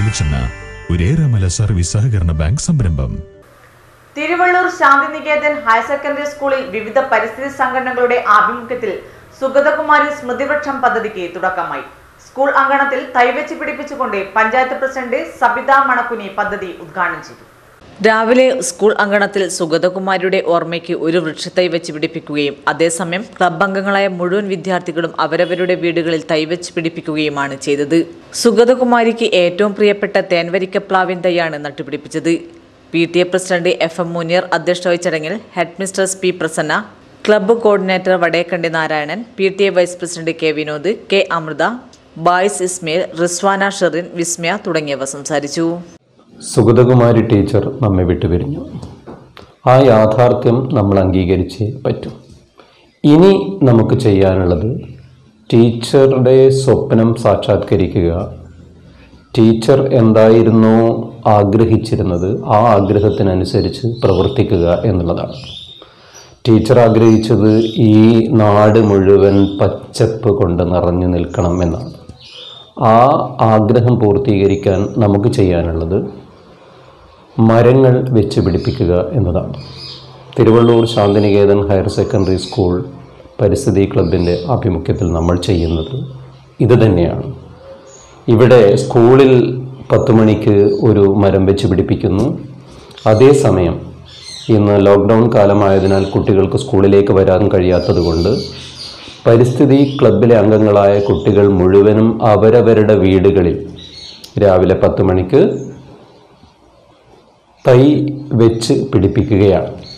വെളിച്ചെണ്ണ ഒരേറെമല സർവീസ് സഹകരണ ബാങ്ക് സംരംഭം തിരുവള്ളൂർ ശാന്തിനികേതൻ ഹയർ സെക്കൻഡറി സ്കൂളിൽ വിവിധ പരിസ്ഥിതി സംഘടനകളുടെ ആഭിമുഖ്യത്തിൽ സുഗതകുമാരി സ്മൃതിവൃക്ഷം പദ്ധതിക്ക് തുടക്കമായി സ്കൂൾ അങ്കണത്തിൽ തൈവെച്ച് പിടിപ്പിച്ചുകൊണ്ട് പഞ്ചായത്ത് പ്രസിഡന്റ് സബിത മണക്കുനി പദ്ധതി ഉദ്ഘാടനം ചെയ്തു രാവിലെ സ്കൂൾ അങ്കണത്തിൽ സുഗതകുമാരിയുടെ ഓർമ്മയ്ക്ക് ഒരു വൃക്ഷത്തൈ വെച്ച് പിടിപ്പിക്കുകയും അതേസമയം ക്ലബ് അംഗങ്ങളായ മുഴുവൻ വിദ്യാർത്ഥികളും അവരവരുടെ വീടുകളിൽ തൈവെച്ച് പിടിപ്പിക്കുകയുമാണ് ചെയ്തത് സുഗതകുമാരിക്ക് ഏറ്റവും പ്രിയപ്പെട്ട തേൻവരിക്കപ്ലാവിൻ തൈയാണ് നട്ടുപിടിപ്പിച്ചത് P T A president F M Muneer അധ്യക്ഷത വഹിച്ച ചടങ്ങിൽ head mistress P Prasanna club coordinator Vadekkandi Narayanan P T A vice president K Vinod K Amritha ബായ്സ് ഇസ്മയിൽ റിസ്വാന ഷെറിൻ വിസ്മയ തുടങ്ങിയവർ സംസാരിച്ചു സുഗതകുമാരി ടീച്ചർ നമ്മെ വിട്ടുപിരിഞ്ഞു ആ യാഥാർത്ഥ്യം നമ്മൾ അംഗീകരിച്ചേ പറ്റും ഇനി നമുക്ക് ചെയ്യാനുള്ളത് ടീച്ചറുടെ സ്വപ്നം സാക്ഷാത്കരിക്കുക ടീച്ചർ എന്തായിരുന്നോ ആഗ്രഹിച്ചിരുന്നത് ആ ആഗ്രഹത്തിനനുസരിച്ച് പ്രവർത്തിക്കുക എന്നുള്ളതാണ് ടീച്ചർ ആഗ്രഹിച്ചത് ഈ നാട് മുഴുവൻ പച്ചപ്പ് കൊണ്ട് നിറഞ്ഞു നിൽക്കണം എന്നാണ് ആ ആഗ്രഹം പൂർത്തീകരിക്കാൻ നമുക്ക് ചെയ്യാനുള്ളത് മരങ്ങൾ വെച്ച് പിടിപ്പിക്കുക എന്നതാണ് Thiruvallur Shantiniketan higher secondary school പരിസ്ഥിതി ക്ലബിൻ്റെ ആഭിമുഖ്യത്തിൽ നമ്മൾ ചെയ്യുന്നത് ഇത് തന്നെയാണ് ഇവിടെ സ്കൂളിൽ പത്ത് മണിക്ക് ഒരു മരം വെച്ച് പിടിപ്പിക്കുന്നു അതേസമയം ഇന്ന് ലോക്ക്ഡൗൺ കാലമായതിനാൽ കുട്ടികൾക്ക് സ്കൂളിലേക്ക് വരാൻ കഴിയാത്തതുകൊണ്ട് പരിസ്ഥിതി ക്ലബിലെ അംഗങ്ങളായ കുട്ടികൾ മുഴുവനും അവരവരുടെ വീടുകളിൽ രാവിലെ പത്ത് മണിക്ക് തൈ വെച്ച് പിടിപ്പിക്കുകയാണ്